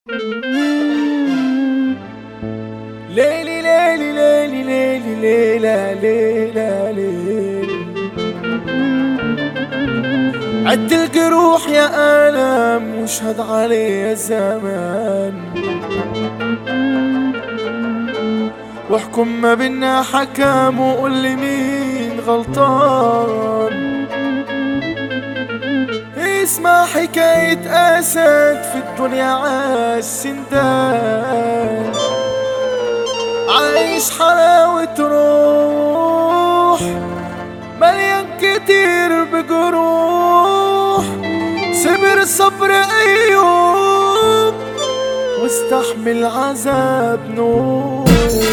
ليلي ليلي ليلي ليلي ليلة ليلة ليلي عد الجروح يا ألم واشهد علي الزمان واحكم ما بينا حكم وقول لي مين غلطان اسمع حكاية أسد في الدنيا عالسندان عايش حلاوة روح مليان كتير بجروح صبر صبر أيوب واستحمل عذاب نوح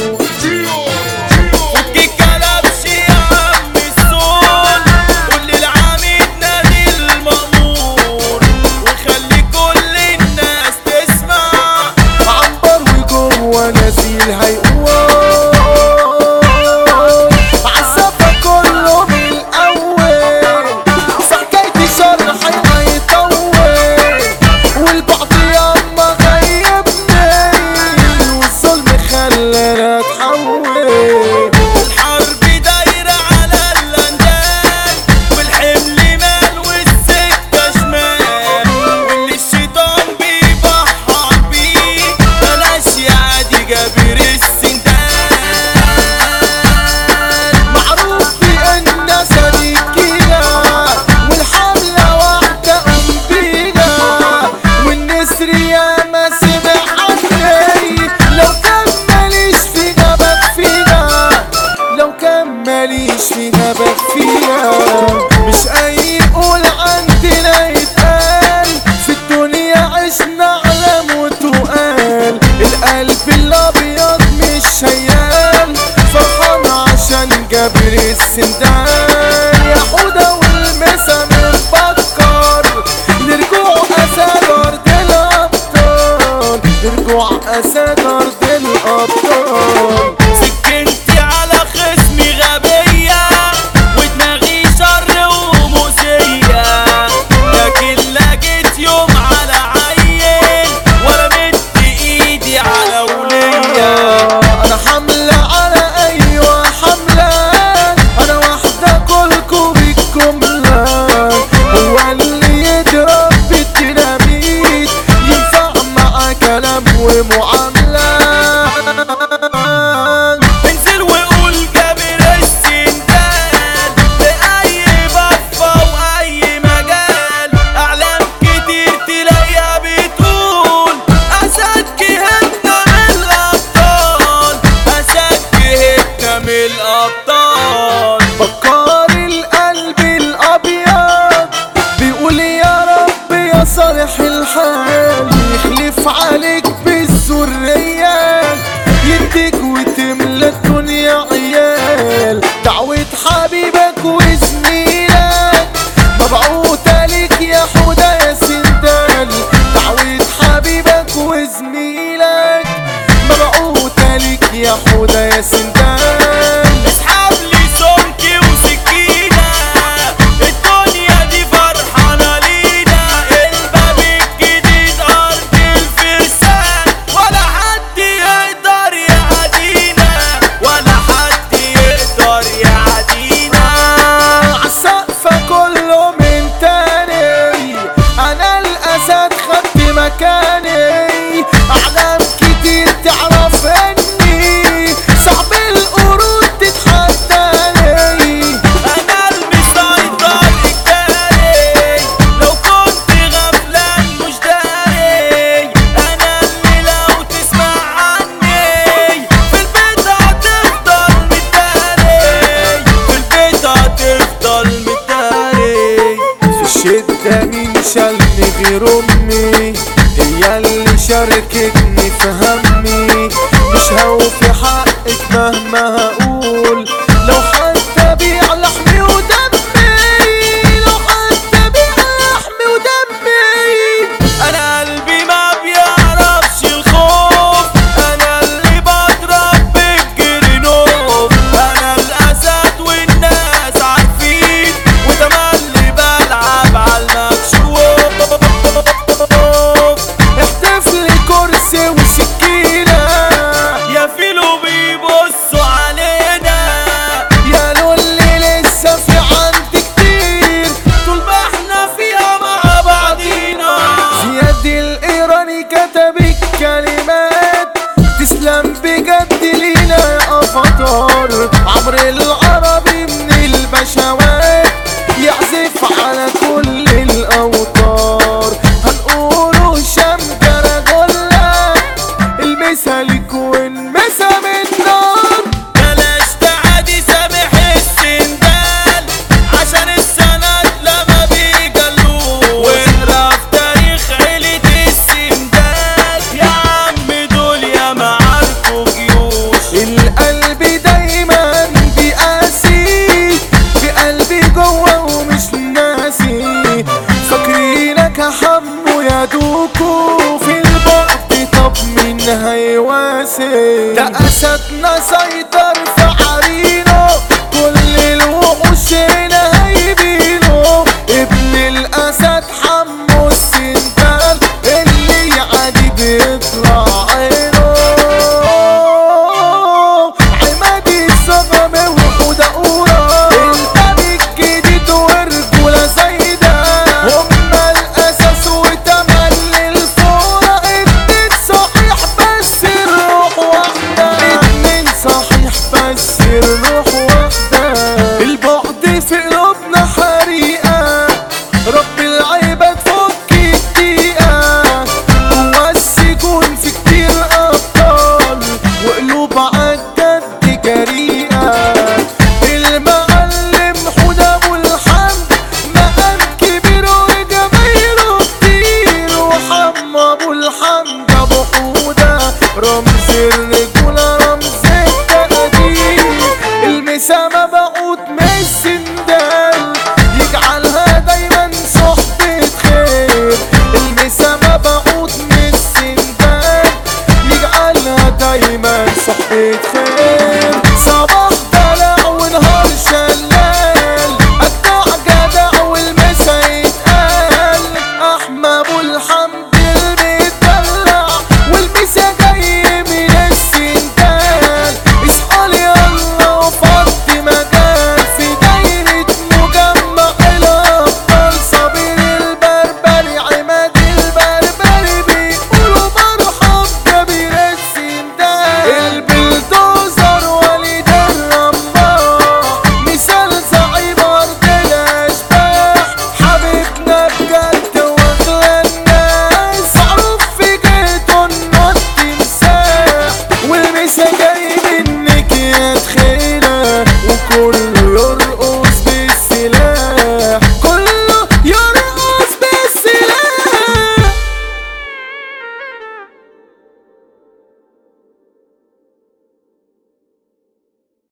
فك الكلبش يا عم السول قول للعميد نادي المأمور وخلي كل الناس تسمع عنبر وجوه نزيل هيقول عالسفة كله من الأول حكايتي شرحي هيطول والبعض ياما غيبني والظلم خلانا اتحول الحرب دايرة على اللندان والحمل مال والسكة شمال واللي الشيطان بيبحر بيه بلاش يا عادي جابر السندان معروف بأن صديقينا والحملة واحدة أم بينا والنسر يا ما سمع عني لو كان ماليش في جبك فينا لو كان ماليش في جبك فينا مش أي قول عندنا يتقال في الدنيا عشنا على موت وقال القلب الأبيض مش شيال فرحان عشان جابر السندان يا حودة والمسا مفكر نرجوع أسد أرض الأبطال نرجوع أسد أرض الأبطال سكنتي على خصمي غبية ودماغي شر ومؤذية لكن لقيت يوم على عين ولا مدت ايدي على ولية أنا حملة على أيوة حملة أنا واحدة كلكم بالجملة هو اللي يضرب بالديناميت ينفع مع كلام ومعاملة انزل وقول جابر السندان بأي بفة وأي مجال أعلام كتير تلاقيها بتقول أسد جهتنا من الأبطال أسد جهتنا من الأبطال بكار القلب الابيض بيقول يا رب يا صالح الحال يخلف عليك بالذرية يديك وتملى الدنيا عيال دعوة حبيبك وزميلك مبعوثة ليك يا حودة يا سندان دعوة حبيبك وزميلك مبعوثة ليك يا حودة يا سندان اسحب لي سمكي وسكينة الدنيا دي فرحانة لينا الباب الجديد أرض الفرسان ولا حد يقدر يعدينا ولا حد يقدر يعدينا عالسقف كله من تاني انا الاسد خدت مكاني اعلام كتير تعرف اني صعب القرود تتحداني أنا المسيطر الجاري لو كنت غفلان مش داري أنا اللي لو تسمع عني في البيت هتفضل متداري في البيت هتفضل متداري في الشدة مين شالني غير امي هي اللي شاركتني في همي مش هوفي حقك مهما هقول لو حتى بيع لحمي ودمي لو حتى بيع لحمي ودمي أنا قلبي ما بيعرفش الخوف أنا اللي بضرب بالجرنوف أنا الأسد والناس عارفين وتملي بلعب على المكشوف احتفلي كل اللي كتب الكلمات تسلم بجد لينا يا افاتار عمرو العربي من البشوات يعزف على كل الاوتار هنقوله شمكرة جلة المثالك والمسا من نار بلاش تعادي سامح السندال عشان السند لما بيجلوه واقرا في تاريخ عيلة السندال يا عم دول يا معاركوا جيوش القلب دايما بيقاسي بقلبي جوه ومش ناسي فاكرينك يا حمو يا دوكو في البعد طب مين هيواسي ده اسدنا سيطر في عرينه كل الوحوش هنا هيبينه ابن الاسد حمو السندال اللي يعادي بيطلع عينه عمادي الصغم وحودة أورا الباب الجديد ورجولة زايدة هما الأساس وتملي الفورة اتنين صحيح بس الروح واحدة اتنين صحيح بس الروح واحدة البعد في قلوبنا حريقة رب العباد فك الدقيقة جوا السجون في كتير أبطال وقلوب عالجد جريئة المعلم حوده أبو الحمد مقام كبير وجماهيره كتير وحمى أبو الحمد أبو حوده رمز الرجولة